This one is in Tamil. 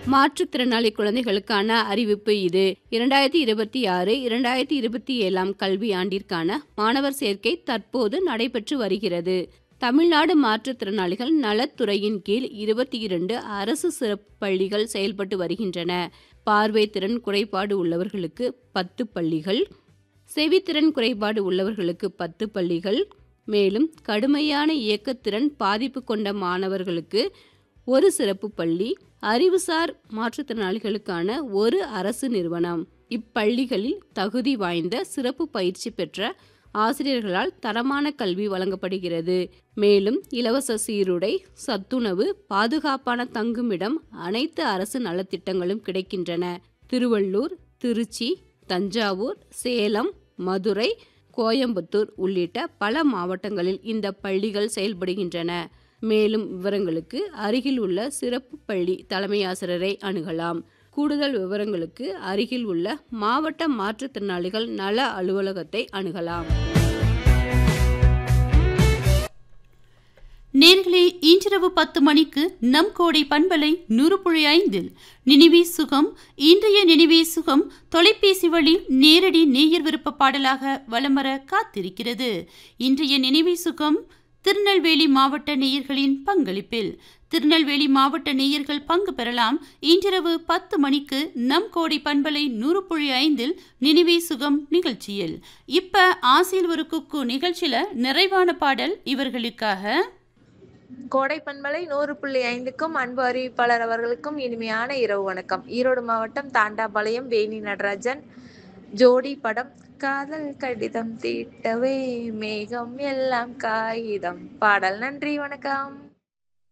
மாற்றுத்திறனாளி குழந்தைகளுக்கான அறிவிப்பு இது இரண்டாயிரத்தி இருபத்தி ஆறு இரண்டாயிரத்தி இருபத்தி ஏழாம் கல்வியாண்டிற்கான மாணவர் சேர்க்கை தற்போது நடைபெற்று வருகிறது தமிழ்நாடு மாற்றுத்திறனாளிகள் நலத்துறையின் கீழ் இருபத்தி இரண்டு அரசு சிறப்பு பள்ளிகள் செயல்பட்டு வருகின்றன பார்வை திறன் குறைபாடு உள்ளவர்களுக்கு பத்து பள்ளிகள் செவித்திறன் குறைபாடு உள்ளவர்களுக்கு பத்து பள்ளிகள் மேலும் கடுமையான இயக்கத்திறன் பாதிப்பு கொண்ட மாணவர்களுக்கு ஒரு சிறப்பு பள்ளி அறிவுசார் மாற்றுத்திறனாளிகளுக்கான ஒரு அரசு நிறுவனம் இப்பள்ளிகளில் தகுதி வாய்ந்த சிறப்பு பயிற்சி பெற்ற ஆசிரியர்களால் தரமான கல்வி வழங்கப்படுகிறது மேலும் இலவச சீருடை சத்துணவு பாதுகாப்பான தங்குமிடம் அனைத்து அரசு நலத்திட்டங்களும் கிடைக்கின்றன திருவள்ளூர் திருச்சி தஞ்சாவூர் சேலம் மதுரை கோயம்புத்தூர் உள்ளிட்ட பல மாவட்டங்களில் இந்த பள்ளிகள் செயல்படுகின்றன மேலும் விவரங்களுக்கு அருகில் உள்ள சிறப்பு பள்ளி தலைமை ஆசிரியரை அணுகலாம் கூடுதல் விவரங்களுக்கு அருகில் உள்ள மாவட்ட மாற்றுத்திறனாளிகள் நல அலுவலகத்தை அணுகலாம் நேர்களே இன்றிரவு பத்து மணிக்கு நம் கோடை பண்பலை நூறு புள்ளி ஐந்தில் நினைவே சுகம் இன்றைய நினைவே சுகம் தொலைபேசி வழி நேரடி நேயர் விருப்ப பாடலாக வலம் வர காத்திருக்கிறது இன்றைய நினைவே சுகம் திருநெல்வேலி மாவட்ட நேயர்களின் பங்களிப்பில் திருநெல்வேலி மாவட்ட நேயர்கள் பங்கு பெறலாம் இன்றிரவு பத்து மணிக்கு நம் கோடி பண்பலை நூறு புள்ளி ஐந்தில் நினைவே சுகம் நிகழ்ச்சியில் இப்ப ஆசையில் ஒரு குக்கு நிகழ்ச்சியில நிறைவான பாடல் இவர்களுக்காக கோடை பண்பலை நூறு புள்ளி ஐந்துக்கும் அன்பு அறிவிப்பாளர் அவர்களுக்கும் இனிமையான இரவு வணக்கம் ஈரோடு மாவட்டம் தாண்டாபாளையம் வேணி நடராஜன் ஜோடி படம் காதல் கடிதம் தீட்டவே மேகம் எல்லாம் காகிதம் பாடல் நன்றி வணக்கம்